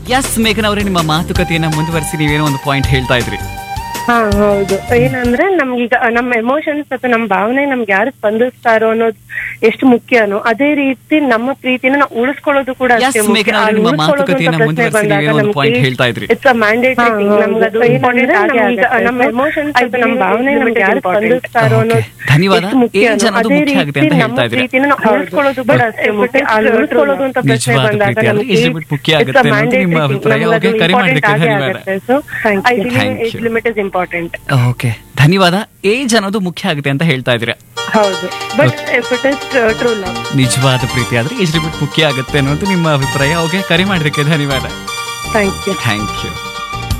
S ಮೇಘನ ಅವರೇ ನಿಮ್ಮ ಮಾತುಕತೆಯನ್ನ ಮುಂದುವರಿಸಿ ನೀವೇನೋ ಒಂದು ಪಾಯಿಂಟ್ ಹೇಳ್ತಾ ಇದ್ರಿ ಹಾ ಹೌದು ಏನಂದ್ರೆ ನಮ್ಗೀಗ ನಮ್ಮ ಎಮೋಷನ್ಸ್ ಅಥವಾ ನಮ್ಮ ಭಾವನೆ ನಮ್ಗೆ ಯಾರು ಸ್ಪಂದಿಸ್ತಾರೋ ಅನ್ನೋದು ಎಷ್ಟು ಮುಖ್ಯನೋ ಅದೇ ರೀತಿ ನಮ್ಮ ಪ್ರೀತಿನ ನಾವು ಉಳಿಸ್ಕೊಳ್ಳೋದು ಕೂಡ ಅಷ್ಟೇ ಎಸ್ ಮುಖ್ಯ. ಮೇಘನ ಆ ಅವರೇ ನಿಮ್ಮ ಉಳಿಸ್ಕೊಳ್ಳೋದು ಅಂತ ಮಾತುಕತೆಯನ್ನ ಪ್ರಶ್ನೆ ಮುಂದುವರಿಸಿ ಬಂದಾಗ ನೀವೇನೋ ಒಂದು ನಮ್ಗೆ ಪಾಯಿಂಟ್ ಹೇಳ್ತಾ ಇದ್ರಿ ಇಟ್ಸ್ ಅ ಮ್ಯಾಂಡೇಟರಿ ನಮ್ಗದು ಇಂಪಾರ್ಟೆಂಟ್ ನಮ್ಗೀಗ ನಮ್ಮ ಎಮೋಷನ್ಸ್ ಅಥವಾ ನಮ್ಮ ಭಾವನೆ ನಮ್ಗೆ ಯಾರು ಸ್ಪಂದಿಸ್ತಾರೋ ಅನ್ನೋದು Okay. ಧನ್ಯವಾದ. ಎಷ್ಟು ಮುಖ್ಯನೋ ಏಜ್ ಅನ್ನೋದು ಅದೇ ಮುಖ್ಯ ಆಗುತ್ತೆ ರೀತಿ ಅಂತ ನಮ್ಮ ಹೇಳ್ತಾ ಇದ್ರಿ. ಪ್ರೀತಿನ ನಾವು ಉಳಿಸ್ಕೊಳ್ಳೋದು ಕೂಡ ಅಷ್ಟೇ ಮುಖ್ಯ ಆ ಉಳಿಸ್ಕೊಳ್ಳೋದು ಅಂತ ಪ್ರಶ್ನೆ ನಿಜವಾದ ಬಂದಾಗ ಪ್ರೀತಿ ಅಂದ್ರೆ ನಮ್ಗೆ ಎಷ್ಟು ಬಿಟ್ಟು ಮುಖ್ಯ ಆಗುತ್ತೆ ಅನ್ನೋದು ನಿಮ್ಮ ಅಭಿಪ್ರಾಯ. Okay, ಕರೆ ಮಾಡಿದ್ದಕ್ಕೆ ಧನ್ಯವಾದ. Thank age you. Limit is important okay ಧನ್ಯವಾದ ಏಜ್ ಅನ್ನೋದು ಮುಖ್ಯ ಆಗುತ್ತೆ ಅಂತ ಹೇಳ್ತಾ ಇದ್ದೀರಾ ಹೌದು but if it is true love ನಿಜವಾದ ಪ್ರೀತಿ ಆದ್ರೆ ಏಜ್ ಲಿಮಿಟ್ ಮುಖ್ಯ ಆಗುತ್ತೆ ಅನ್ನೋದು ನಿಮ್ಮ ಅಭಿಪ್ರಾಯ ಓಕೆ ಕರೆ ಮಾಡಿದ್ದಕ್ಕೆ ಧನ್ಯವಾದ ಥ್ಯಾಂಕ್ ಯು ಥ್ಯಾಂಕ್ ಯು